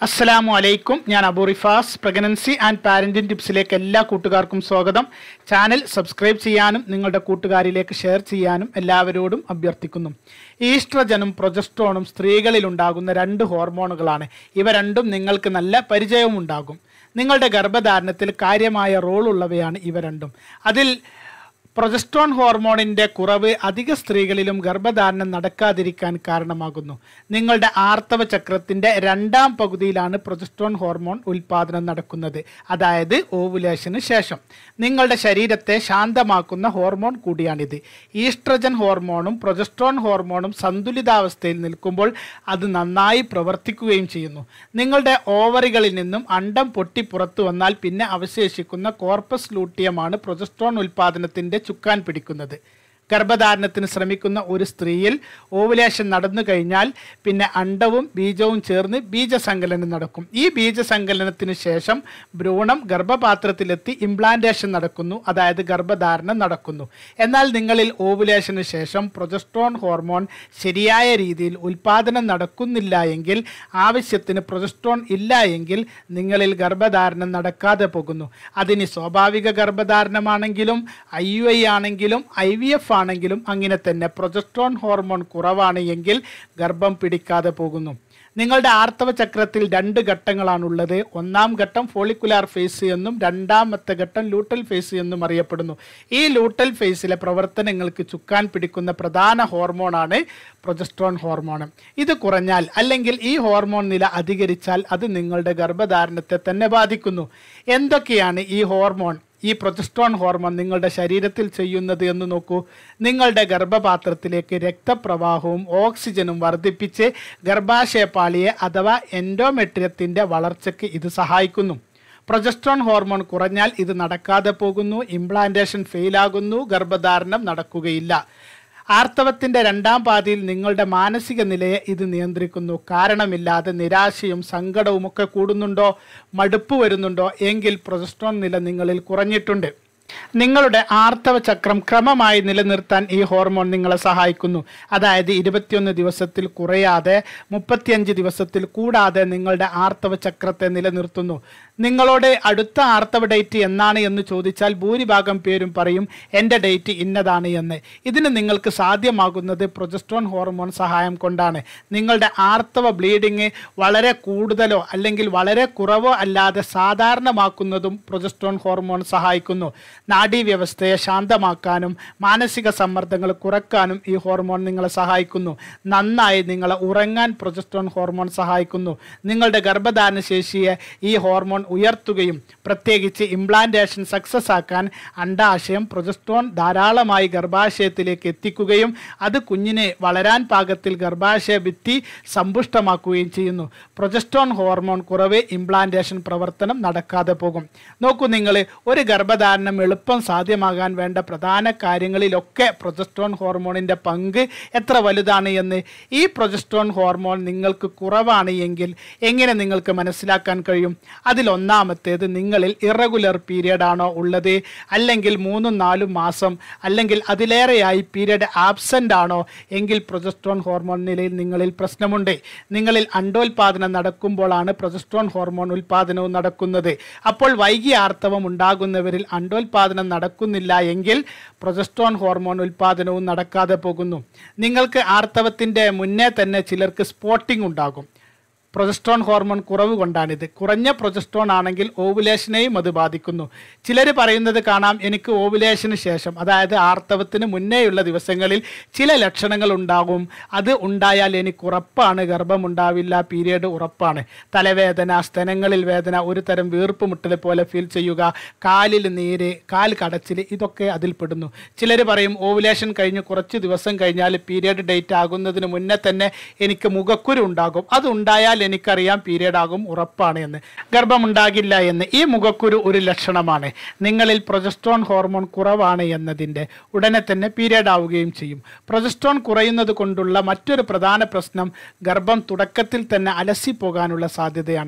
അസ്സലാമു അലൈക്കും ഞാൻ Abu Rifas pregnancy and parenting ടിപ്സിലേക്ക് എല്ലാ കൂട്ടുകാർക്കും സ്വാഗതം ചാനൽ സബ്സ്ക്രൈബ് ചെയ്യാനും നിങ്ങളുടെ കൂട്ടുകാരിലേക്ക് ഷെയർ ചെയ്യാനും എല്ലാവരോടും അഭ്യർത്ഥിക്കുന്നു ഈസ്ട്രജനും പ്രൊജസ്ട്രോണും സ്ത്രീകളിൽ ഉണ്ടാകുന്ന രണ്ട് ഹോർമോണുകളാണ് ഇവ രണ്ടും നിങ്ങൾക്ക് നല്ല പരിചയവും ഉണ്ടാകും നിങ്ങളുടെ ഗർഭധാരണത്തിൽ കാര്യമായ റോൾ ഉള്ളവയാണ് ഇവ രണ്ടും അതിൽ പ്രൊജസ്ട്രോൺ ഹോർമോണിന്റെ കുറവ് അധിക സ്ത്രീകളിലും ഗർഭധാരണം നടക്കാതിരിക്കാൻ കാരണമാകുന്നു നിങ്ങളുടെ ആർത്തവ ചക്രത്തിന്റെ രണ്ടാം പകുതിയിലാണ് പ്രൊജസ്ട്രോൺ ഹോർമോൺ ഉൽപാദനം നടക്കുന്നത് അതായത് ഓവുലേഷന് ശേഷം നിങ്ങളുടെ ശരീരത്തെ ശാന്തമാക്കുന്ന ഹോർമോൺ കൂടിയാണിത് ഈസ്ട്രജൻ ഹോർമോണും പ്രൊജസ്ട്രോൺ ഹോർമോണും സന്തുലിതാവസ്ഥയിൽ നിൽക്കുമ്പോൾ അത് നന്നായി പ്രവർത്തിക്കുകയും ചെയ്യുന്നു നിങ്ങളുടെ ഓവറികളിൽ നിന്നും അണ്ടം പൊട്ടി പുറത്തു വന്നാൽ പിന്നെ അവശേഷിക്കുന്ന കോർപ്പസ് ലൂട്ടിയമാണ് പ്രൊജസ്ട്രോൺ ഉൽപാദനത്തിന്റെ ചുക്കാൻ പിടിക്കുന്നത് ഗർഭധാരണത്തിന് ശ്രമിക്കുന്ന ഒരു സ്ത്രീയിൽ ഓവുലേഷൻ നടന്നു കഴിഞ്ഞാൽ പിന്നെ അണ്ടവും ബീജവും ചേർന്ന് ബീജസങ്കലനം നടക്കും ഈ ബീജസങ്കലനത്തിന് ശേഷം ഭ്രൂണം ഗർഭപാത്രത്തിലെത്തി ഇംപ്ലാന്റേഷൻ നടക്കുന്നു അതായത് ഗർഭധാരണം നടക്കുന്നു എന്നാൽ നിങ്ങളിൽ ഓവുലേഷന് ശേഷം പ്രൊജസ്ട്രോൺ ഹോർമോൺ ശരിയായ രീതിയിൽ ഉൽപാദനം നടക്കുന്നില്ല എങ്കിൽ ആവശ്യത്തിന് പ്രൊജസ്ട്രോൺ ഇല്ല എങ്കിൽ നിങ്ങളിൽ ഗർഭധാരണം നടക്കാതെ പോകുന്നു അതിന് സ്വാഭാവിക ഗർഭധാരണമാണെങ്കിലും ഐ യു ഐ ആണെങ്കിലും ഐ വി എഫ് ആണെങ്കിലും അങ്ങനെ തന്നെ പ്രൊജസ്ട്രോൺ ഹോർമോൺ കുറവാണ് എങ്കിൽ ഗർഭം പിടിക്കാതെ പോകുന്നു നിങ്ങളുടെ ആർത്തവ ചക്രത്തിൽ രണ്ട് ഘട്ടങ്ങളാണുള്ളത് ഒന്നാം ഘട്ടം ഫോളിക്കുലാർ ഫേസ് എന്നും രണ്ടാമത്തെ ഘട്ടം ലൂട്ടൽ ഫേസ് എന്നും അറിയപ്പെടുന്നു ഈ ലൂട്ടൽ ഫേസിലെ പ്രവർത്തനങ്ങൾക്ക് ചുക്കാൻ പിടിക്കുന്ന പ്രധാന ഹോർമോണാണ് പ്രൊജസ്ട്രോൺ ഹോർമോൺ ഇത് കുറഞ്ഞാൽ അല്ലെങ്കിൽ ഈ ഹോർമോൺ നില അധികരിച്ചാൽ അത് നിങ്ങളുടെ ഗർഭധാരണത്തെ തന്നെ ബാധിക്കുന്നു എന്തൊക്കെയാണ് ഈ ഹോർമോൺ ഈ പ്രൊജസ്ട്രോൺ ഹോർമോൺ നിങ്ങളുടെ ശരീരത്തിൽ ചെയ്യുന്നത് എന്ന് നോക്കൂ നിങ്ങളുടെ ഗർഭപാത്രത്തിലേക്ക് രക്തപ്രവാഹവും ഓക്സിജനും വർദ്ധിപ്പിച്ച് ഗർഭാശയപാളിയെ അഥവാ എൻഡോമെട്രിയത്തിൻ്റെ വളർച്ചയ്ക്ക് ഇത് സഹായിക്കുന്നു പ്രൊജസ്ട്രോൺ ഹോർമോൺ കുറഞ്ഞാൽ ഇത് നടക്കാതെ പോകുന്നു ഇംപ്ലാന്റേഷൻ ഫെയിലാകുന്നു ഗർഭധാരണം നടക്കുകയില്ല ആർത്തവത്തിന്റെ രണ്ടാം പാതിയിൽ നിങ്ങളുടെ മാനസിക നിലയെ ഇത് നിയന്ത്രിക്കുന്നു കാരണമില്ലാതെ നിരാശയും സങ്കടവും ഒക്കെ കൂടുന്നുണ്ടോ മടുപ്പ് വരുന്നുണ്ടോ എങ്കിൽ പ്രൊജസ്ട്രോൺ നില നിങ്ങളിൽ കുറഞ്ഞിട്ടുണ്ട് നിങ്ങളുടെ ആർത്തവ ചക്രം ക്രമമായി നിലനിർത്താൻ ഈ ഹോർമോൺ നിങ്ങളെ സഹായിക്കുന്നു അതായത് ഇരുപത്തിയൊന്ന് ദിവസത്തിൽ കുറയാതെ മുപ്പത്തിയഞ്ച് ദിവസത്തിൽ കൂടാതെ നിങ്ങളുടെ ആർത്തവ ചക്രത്തെ നിലനിർത്തുന്നു നിങ്ങളോട് അടുത്ത ആർത്തവ ഡേറ്റ് എന്നാണ് എന്ന് ചോദിച്ചാൽ ഭൂരിഭാഗം പേരും പറയും എൻ്റെ ഡേറ്റ് ഇന്നതാണ് എന്ന് ഇതിന് നിങ്ങൾക്ക് സാധ്യമാകുന്നത് പ്രൊജസ്ട്രോൺ ഹോർമോൺ സഹായം കൊണ്ടാണ് നിങ്ങളുടെ ആർത്തവ ബ്ലീഡിങ് വളരെ കൂടുതലോ അല്ലെങ്കിൽ വളരെ കുറവോ അല്ലാതെ സാധാരണമാക്കുന്നതും പ്രൊജസ്ട്രോൺ ഹോർമോൺ സഹായിക്കുന്നു നാഡീവ്യവസ്ഥയെ ശാന്തമാക്കാനും മാനസിക സമ്മർദ്ദങ്ങൾ കുറക്കാനും ഈ ഹോർമോൺ നിങ്ങളെ സഹായിക്കുന്നു നന്നായി നിങ്ങളെ ഉറങ്ങാൻ പ്രൊജസ്ട്രോൺ ഹോർമോൺ സഹായിക്കുന്നു നിങ്ങളുടെ ഗർഭധാരണ ശേഷിയെ ഈ ഹോർമോൺ ഉയർത്തുകയും പ്രത്യേകിച്ച് ഇംപ്ലാന്റേഷൻ സക്സസ് ആക്കാൻ അണ്ടാശയം പ്രൊജസ്ട്രോൺ ധാരാളമായി ഗർഭാശയത്തിലേക്ക് എത്തിക്കുകയും അത് കുഞ്ഞിനെ വളരാൻ പാകത്തിൽ ഗർഭാശയ ഭിത്തി സമ്പുഷ്ടമാക്കുകയും ചെയ്യുന്നു പ്രൊജസ്ട്രോൺ ഹോർമോൺ കുറവ് ഇംപ്ലാന്റേഷൻ പ്രവർത്തനം നടക്കാതെ പോകും നോക്കൂ നിങ്ങൾ ഒരു ഗർഭധാരണം എളുപ്പം സാധ്യമാകാൻ വേണ്ട പ്രധാന കാര്യങ്ങളിലൊക്കെ പ്രൊജസ്ട്രോൺ ഹോർമോണിൻ്റെ പങ്ക് എത്ര വലുതാണ് എന്ന് ഈ പ്രൊജസ്ട്രോൺ ഹോർമോൺ നിങ്ങൾക്ക് കുറവാണ് എങ്കിൽ എങ്ങനെ നിങ്ങൾക്ക് മനസ്സിലാക്കാൻ കഴിയും അതിലൊന്നാമത്തേത് നിങ്ങളിൽ ഇറഗുലർ പീരിയഡ് ആണോ ഉള്ളത് അല്ലെങ്കിൽ മൂന്നും നാലും മാസം അല്ലെങ്കിൽ അതിലേറെയായി പീരിയഡ് ആബ്സെൻ്റ് ആണോ എങ്കിൽ പ്രൊജസ്ട്രോൺ ഹോർമോൺ നിലയിൽ നിങ്ങളിൽ പ്രശ്നമുണ്ട് നിങ്ങളിൽ അണ്ടോൽപാദനം നടക്കുമ്പോഴാണ് പ്രൊജസ്ട്രോൺ ഹോർമോൺ ഉൽപാദനവും നടക്കുന്നത് അപ്പോൾ വൈകി ആർത്തവം ഉണ്ടാകുന്നവരിൽ അണ്ടോൽപാദനം നടക്കുന്നില്ല എങ്കിൽ പ്രൊജസ്ട്രോൺ ഹോർമോൺ ഉൽപാദനവും നടക്കാതെ പോകുന്നു നിങ്ങൾക്ക് ആർത്തവത്തിൻ്റെ മുന്നേ തന്നെ ചിലർക്ക് സ്പോട്ടിംഗ് ഉണ്ടാകും പ്രൊജസ്ട്രോൺ ഹോർമോൺ കുറവ് കൊണ്ടാണിത് കുറഞ്ഞ പ്രൊജസ്ട്രോൺ ആണെങ്കിൽ ഓവുലേഷനെയും അത് ബാധിക്കുന്നു ചിലർ പറയുന്നത് കാണാം എനിക്ക് ഓവുലേഷന് ശേഷം അതായത് ആർത്തവത്തിന് മുന്നേയുള്ള ദിവസങ്ങളിൽ ചില ലക്ഷണങ്ങൾ ഉണ്ടാകും അത് ഉണ്ടായാൽ എനിക്ക് ഉറപ്പാണ് ഗർഭമുണ്ടാവില്ല പീരിയഡ് ഉറപ്പാണ് തലവേദന സ്തനങ്ങളിൽ വേദന ഒരു തരം വീർപ്പ് മുട്ടൽ പോലെ ഫീൽ ചെയ്യുക കാലിൽ നീര് കാൽ കടച്ചിൽ ഇതൊക്കെ അതിൽ പെടുന്നു ചിലർ പറയും ഓവുലേഷൻ കഴിഞ്ഞ് കുറച്ച് ദിവസം കഴിഞ്ഞാൽ പീരിയഡ് ഡേറ്റ് ആകുന്നതിന് മുന്നേ തന്നെ എനിക്ക് മുഖക്കുരു ഉണ്ടാകും അത് ഉണ്ടായാൽ എനിക്കറിയാം പീരിയഡ് ആകും ഉറപ്പാണ് എന്ന് ഗർഭമുണ്ടാകില്ല എന്ന് ഈ മുഖക്കുരു ഒരു ലക്ഷണമാണ് നിങ്ങളിൽ പ്രൊജസ്ട്രോൺ ഹോർമോൺ കുറവാണ് എന്നതിൻ്റെ ഉടനെ തന്നെ പീരിയഡ് ആവുകയും ചെയ്യും പ്രൊജസ്ട്രോൺ കുറയുന്നത് കൊണ്ടുള്ള മറ്റൊരു പ്രധാന പ്രശ്നം ഗർഭം തുടക്കത്തിൽ തന്നെ അലസിപ്പോകാനുള്ള സാധ്യതയാണ്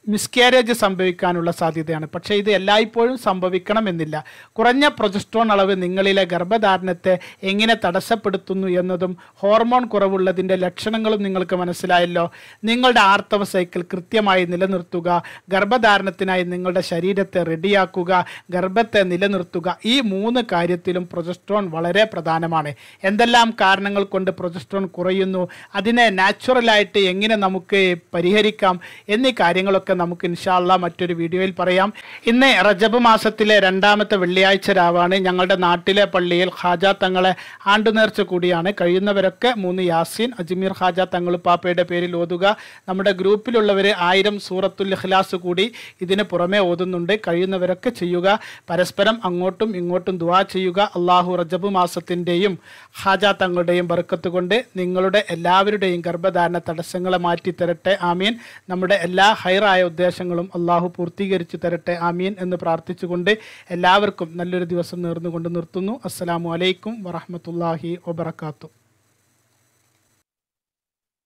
മിസ്കാരേജ് സംഭവിക്കാനുള്ള സാധ്യതയാണ് പക്ഷേ ഇത് എല്ലായ്പ്പോഴും സംഭവിക്കണമെന്നില്ല കുറഞ്ഞ പ്രൊജസ്ട്രോൺ അളവ് നിങ്ങളിലെ ഗർഭധാരണത്തെ എങ്ങനെ തടസ്സപ്പെടുത്തുന്നു എന്നതും ഹോർമോൺ കുറവുള്ളതിൻ്റെ ലക്ഷണങ്ങളും നിങ്ങൾക്ക് മനസ്സിലായല്ലോ നിങ്ങളുടെ ആർത്തവ സൈക്കിൾ കൃത്യമായി നിലനിർത്തുക ഗർഭധാരണത്തിനായി നിങ്ങളുടെ ശരീരത്തെ റെഡിയാക്കുക ഗർഭത്തെ നിലനിർത്തുക ഈ മൂന്ന് കാര്യത്തിലും പ്രൊജസ്ട്രോൺ വളരെ പ്രധാനമാണ് എന്തെല്ലാം കാരണങ്ങൾ കൊണ്ട് പ്രൊജസ്ട്രോൺ കുറയുന്നു അതിനെ നാച്ചുറലായിട്ട് എങ്ങനെ നമുക്ക് പരിഹരിക്കാം എന്നീ കാര്യങ്ങളൊക്കെ നമുക്ക് ഇൻഷാല്ല മറ്റൊരു വീഡിയോയിൽ പറയാം ഇന്ന് റജബ് മാസത്തിലെ രണ്ടാമത്തെ വെള്ളിയാഴ്ച രാവാണ് ഞങ്ങളുടെ നാട്ടിലെ പള്ളിയിൽ ഖാജ തങ്ങളെ ആണ്ടുനേർച്ച കൂടിയാണ് കഴിയുന്നവരൊക്കെ മൂന്ന് യാസീൻ അജ്മീർ ഖാജ തങ്ങൾ പാപ്പയുടെ പേരിൽ ഓതുക നമ്മുടെ ഗ്രൂപ്പിലുള്ളവർ ആയിരം സൂറത്തുൽ ഇഖ്ലാസ് കൂടി ഇതിന് പുറമെ ഓതുന്നുണ്ട് കഴിയുന്നവരൊക്കെ ചെയ്യുക പരസ്പരം അങ്ങോട്ടും ഇങ്ങോട്ടും ദുവാ ചെയ്യുക അള്ളാഹു റജബ് മാസത്തിൻ്റെയും ഹാജ തങ്ങളുടെയും ബർക്കത്ത് കൊണ്ട് നിങ്ങളുടെ എല്ലാവരുടെയും ഗർഭധാരണ തടസ്സങ്ങളെ മാറ്റി തരട്ടെ ആമീൻ നമ്മുടെ എല്ലാ ഹൈറായ ഉദ്ദേശങ്ങളും അള്ളാഹു പൂർത്തീകരിച്ചു തരട്ടെ ആമീൻ എന്ന് പ്രാർത്ഥിച്ചുകൊണ്ട് എല്ലാവർക്കും നല്ലൊരു ദിവസം നേർന്നുകൊണ്ട് നിർത്തുന്നു അസ്സലാമു അലൈക്കും വറഹമത്തല്ലാഹി വബർക്കാത്തു